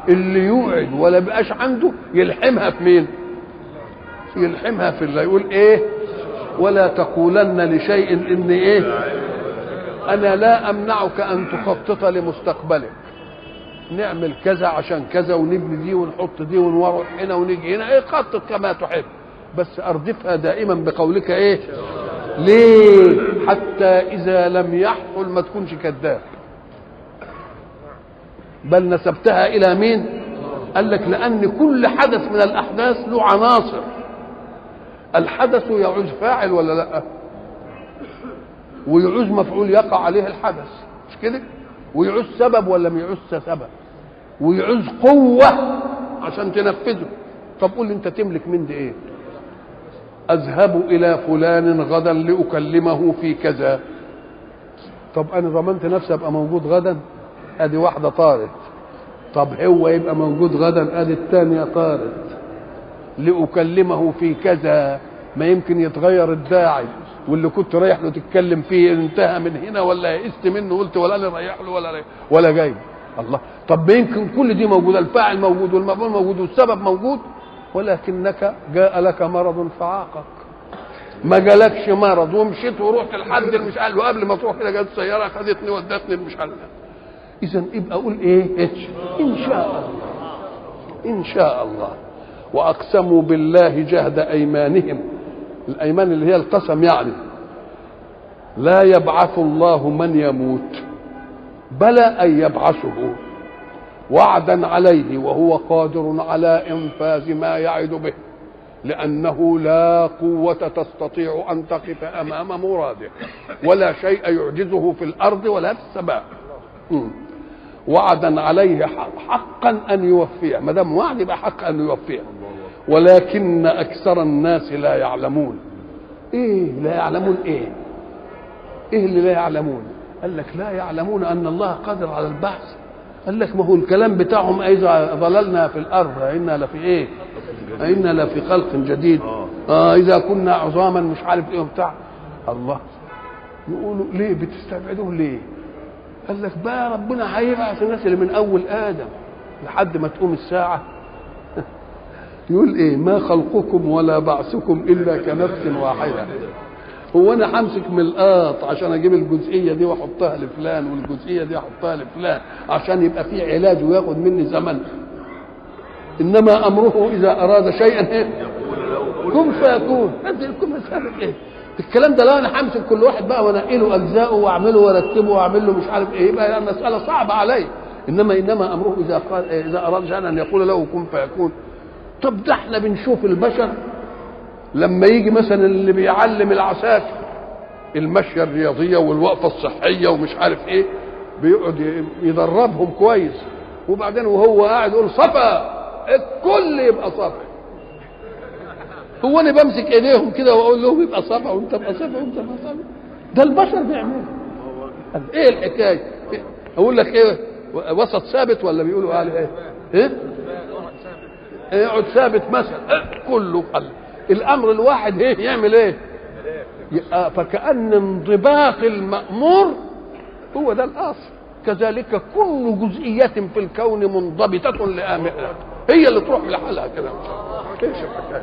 اللي يوعد ولا بقاش عنده يلحمها في مين يلحمها في الله يقول ايه ولا تقولن لشيء اني ايه انا لا امنعك ان تخطط لمستقبلك نعمل كذا عشان كذا ونبني دي ونحط دي ونروح هنا ونيجي هنا ايه خطط كما تحب بس اردفها دائما بقولك ايه ليه حتى اذا لم يحصل ما تكونش كذاب بل نسبتها الى مين قال لك لان كل حدث من الاحداث له عناصر الحدث يعوز فاعل ولا لا ويعوز مفعول يقع عليه الحدث مش كده ويعوز سبب ولا ما يعوز سبب ويعوز قوة عشان تنفذه طب قول لي انت تملك من دي ايه اذهب الى فلان غدا لاكلمه في كذا طب انا ضمنت نفسي ابقى موجود غدا ادي واحده طارت طب هو يبقى موجود غدا ادي الثانيه طارت لاكلمه في كذا ما يمكن يتغير الداعي واللي كنت رايح له تتكلم فيه انتهى من هنا ولا يئست منه قلت ولا انا رايح له ولا ولا جاي الله طب ما يمكن كل دي موجوده الفاعل موجود والمفعول موجود والسبب موجود ولكنك جاء لك مرض فعاقك ما جالكش مرض ومشيت ورحت لحد مش قال له قبل ما تروح كده جت سياره خدتني ودتني مش عارف اذا يبقى اقول ايه ان شاء الله ان شاء الله واقسموا بالله جهد ايمانهم الايمان اللي هي القسم يعني لا يبعث الله من يموت بلى ان يبعثه وعدا عليه وهو قادر على انفاذ ما يعد به لانه لا قوه تستطيع ان تقف امام مراده ولا شيء يعجزه في الارض ولا في السماء وعدا عليه حقا ان يوفيه ما دام وعد يبقى حق ان يوفيه ولكن اكثر الناس لا يعلمون ايه لا يعلمون ايه ايه اللي لا يعلمون قال لك لا يعلمون ان الله قادر على البعث قال لك ما هو الكلام بتاعهم اذا ضللنا في الارض انا لفي ايه انا لفي خلق جديد اه اذا كنا عظاما مش عارف ايه وبتاع الله يقولوا ليه بتستبعدوه ليه قال لك بقى ربنا هيبعث الناس اللي من اول ادم لحد ما تقوم الساعه يقول ايه ما خلقكم ولا بعثكم الا كنفس واحده هو انا همسك من القاط عشان اجيب الجزئيه دي واحطها لفلان والجزئيه دي احطها لفلان عشان يبقى في علاج وياخد مني زمن انما امره اذا اراد شيئا ايه كن فيكون كن مسألة ايه الكلام ده لو انا همسك كل واحد بقى وانقله اجزائه واعمله وارتبه واعمل له مش عارف ايه يبقى المساله صعبه علي انما انما امره اذا قال اذا اراد شيئا ان يقول له كن فيكون طب ده احنا بنشوف البشر لما يجي مثلا اللي بيعلم العساكر المشيه الرياضيه والوقفه الصحيه ومش عارف ايه بيقعد يدربهم كويس وبعدين وهو قاعد يقول صفا الكل يبقى صفا هو انا بمسك ايديهم كده واقول لهم يبقى صفا وانت ابقى صفا وانت ابقى صفا ده البشر بيعملوا ايه الحكايه اقول لك ايه وسط ثابت ولا بيقولوا عليه ايه ايه يقعد ثابت مثلا كله قل الامر الواحد ايه يعمل ايه فكأن انضباط المأمور هو ده الأصل كذلك كل جزئية في الكون منضبطة لآمرها هي اللي تروح لحالها كده ايش الحكاية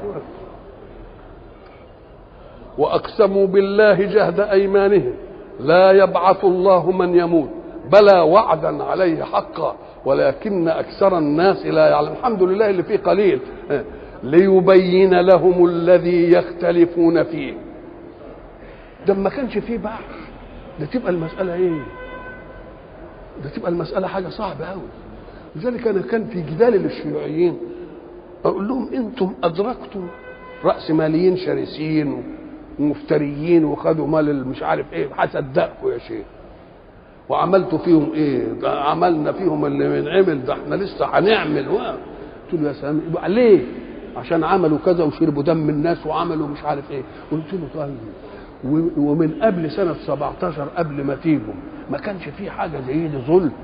وأقسموا بالله جهد أيمانهم لا يبعث الله من يموت بلى وعدا عليه حقا ولكن أكثر الناس لا يعلم الحمد لله اللي فيه قليل ليبين لهم الذي يختلفون فيه ده ما كانش فيه بحث ده تبقى المسألة ايه ده تبقى المسألة حاجة صعبة قوي لذلك أنا كان في جدال للشيوعيين أقول لهم أنتم أدركتم رأس ماليين شرسين ومفتريين وخدوا مال مش عارف ايه هصدقكم يا شيخ وعملتوا فيهم ايه ده عملنا فيهم اللي بنعمل ده احنا لسه هنعمل قلت له يا سلام يبقى ليه عشان عملوا كذا وشربوا دم الناس وعملوا مش عارف ايه قلت له طيب ومن قبل سنة 17 قبل ما تيجوا ما كانش في حاجة زي دي ظلم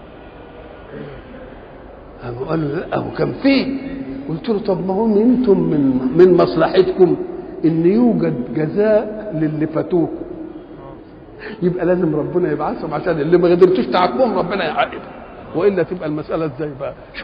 قال له لا هو كان فيه قلت له طب ما هو انتم من من مصلحتكم ان يوجد جزاء للي فاتوكم يبقى لازم ربنا يبعثهم عشان اللي ما قدرتوش تعاقبهم ربنا يعاقبهم والا تبقى المساله ازاي بقى